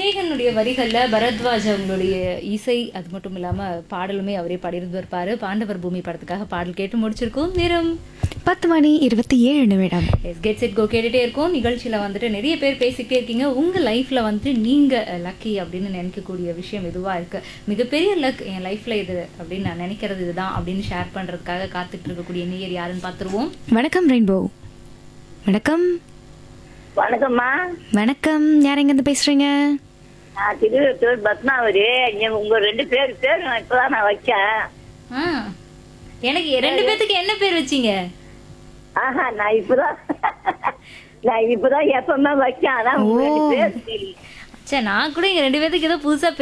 விவேகனுடைய வரிகள்ல பரத்வாஜ் அவங்களுடைய இசை அது மட்டும் இல்லாம பாடலுமே அவரே பாடியிருந்து இருப்பாரு பாண்டவர் பூமி படத்துக்காக பாடல் கேட்டு முடிச்சிருக்கோம் நேரம் பத்து மணி இருபத்தி ஏழு நிமிடம் கெட் செட் கோ கேட்டுட்டே இருக்கோம் நிகழ்ச்சியில வந்துட்டு நிறைய பேர் பேசிக்கிட்டே இருக்கீங்க உங்க லைஃப்ல வந்துட்டு நீங்க லக்கி அப்படின்னு நினைக்கக்கூடிய விஷயம் எதுவா இருக்கு மிகப்பெரிய லக் என் லைஃப்ல இது அப்படின்னு நான் நினைக்கிறது இதுதான் அப்படின்னு ஷேர் பண்றதுக்காக காத்துட்டு இருக்கக்கூடிய நேயர் யாருன்னு பார்த்துருவோம் வணக்கம் ரெயின்போ வணக்கம் வணக்கம்மா வணக்கம் யார் எங்கேருந்து பேசுறீங்க நான் திருவத்தூர் பத்மாவதி நீ உங்க ரெண்டு பேர் பேர் நான் இப்பதான் நான் வச்சேன் ஆ, எனக்கு ரெண்டு பேத்துக்கு என்ன பேர் வச்சீங்க ஆஹா நான் இப்பதான் நான் இப்பதான் எப்பவுமே வச்சேன் அதான் உங்க ரெண்டு பேர் தெரியும் சே நான் கூட எங்க ரெண்டு பேத்துக்கு ஏதோ புதுசா